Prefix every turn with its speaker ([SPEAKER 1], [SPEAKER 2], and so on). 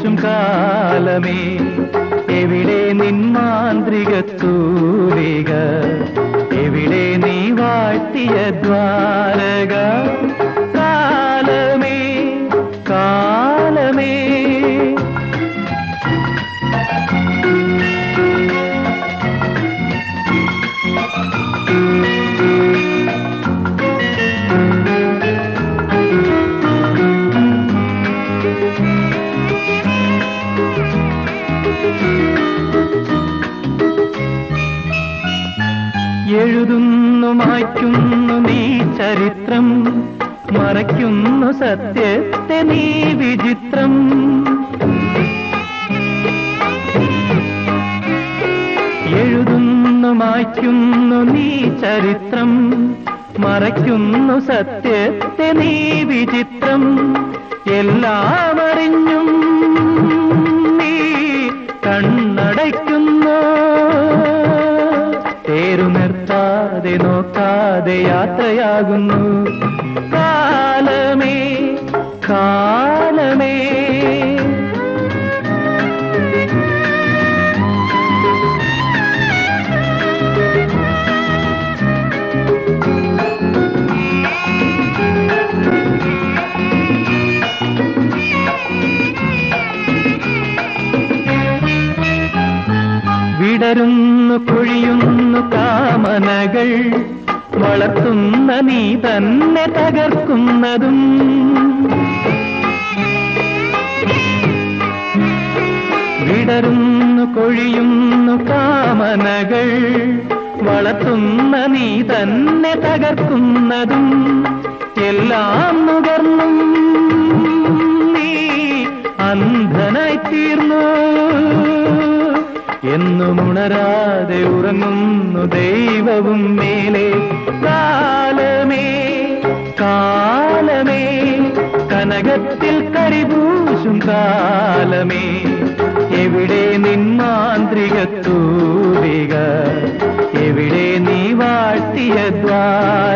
[SPEAKER 1] പൂശും കാലമേ എവിടെ നിൻ മാന്ത്രിക തൂലിക എവിടെ നീ വാഴ്ത്തിയ ദ്വാരക കാലമേ കാലമേ എഴുതുന്നു മായ്ക്കുന്നു നീ ചരിത്രം മറയ്ക്കുന്നു സത്യത്തെ നീ വിചിത്രം എഴുതുന്നു മായ്ക്കുന്നു നീ ചരിത്രം മറയ്ക്കുന്നു സത്യത്തെ നീ വിചിത്രം എല്ലാം അറിഞ്ഞും നീ കണ്ണടയ്ക്കുന്നു തേരു നിർത്താതെ നോക്കാതെ യാത്രയാകുന്നു കാലമേ കാലമേ വിടരുന്നു പൊഴിയുന്നു കാമനകൾ വളർത്തുന്ന നീ തന്നെ തകർക്കുന്നതും വിടരുന്നു കൊഴിയുന്നു കാമനകൾ വളർത്തുന്ന നീ തന്നെ തകർക്കുന്നതും എല്ലാം നുകർന്നും നീ അന്ധനായി തീർന്നു എന്നും ഉണരാതെ ഉറങ്ങുന്നു ദൈവവും മേലെ കാലമേ കാലമേ കനകത്തിൽ കരിപൂശും കാലമേ എവിടെ നിൻ മാന്ത്രിക തൂലിക എവിടെ നീ വാഴ്ത്തിയ ദ്വാര